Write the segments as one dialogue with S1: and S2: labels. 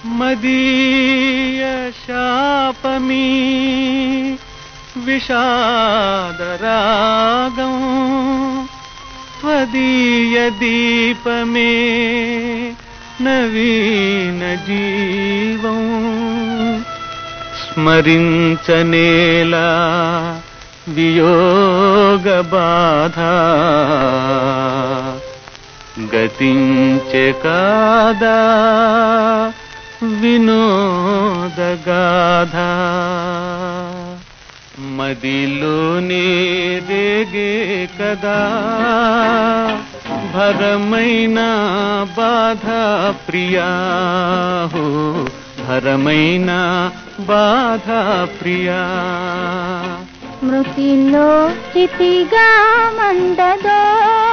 S1: మదీయ శాపమీ విషాదరాగం త్వదీయ దీపమే నవీన జీవం స్మరించనేలా వియోగ బాధ గతించె కాదా వినోదగాధ మదిలోనే రేగే కదా భరమైన బాధ ప్రియా హో భరమైన బాధ ప్రియా
S2: మృతిలో స్థితిగా మండదో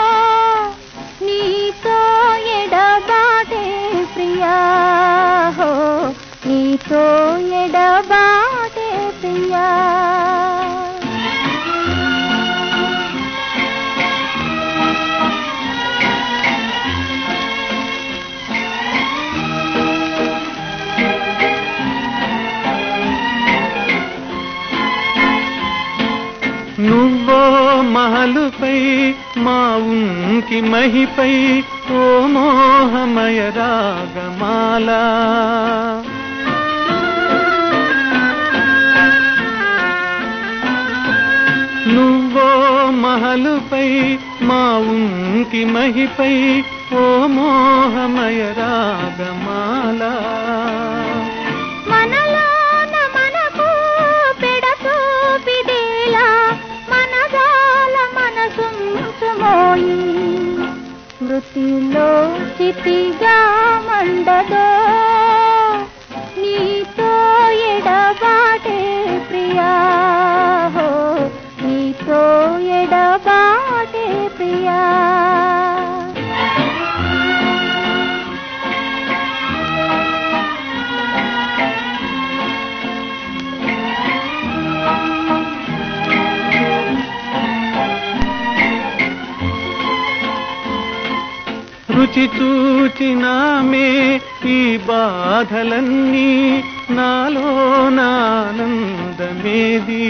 S2: నీతో ఎడబాటే ప్రియా హో నీతో ఎడబాటే ప్రియా
S1: నువ్వో మహలుపై మా ఉంకి మహిపై ఓ మోహమయ రాగమాల నువ్వో మహలుపై మా ఉంకి మహిపై ఓ మోహమయ రాగమాల
S2: మనలోన మనకు పెడసూపిదేలా మనదాల మనసుమోయి మృతిలో స్థితిగా మండదో నీతో ఎడబాటే ప్రియా హో నీతో ఎడబాటే ప్రియా
S1: రుచి చూచినామే ఈ బాధలన్నీ నాలో నానందమేది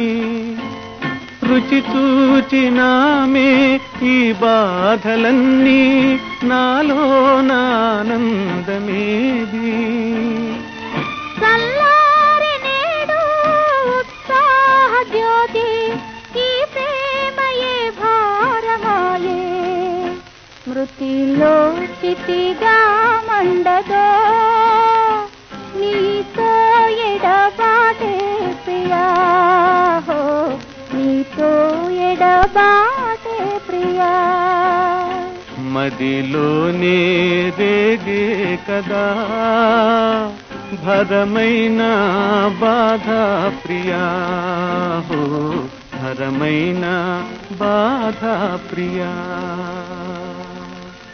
S1: రుచి చూచినామే ఈ బాధలన్నీ నాలో నానందమేది
S2: చల్లారి నేడు ఉత్సాహ జ్యోతి ఈ ప్రేమయే భారమాయే మృతిలో స్థితిగా మండదో నీతో ఎడబాటే ప్రియా హో నీతో ఎడబాటే ప్రియా
S1: మదిలోనే రేగే కదా భరమైన బాధ ప్రియా హో భరమైన బాధ ప్రియా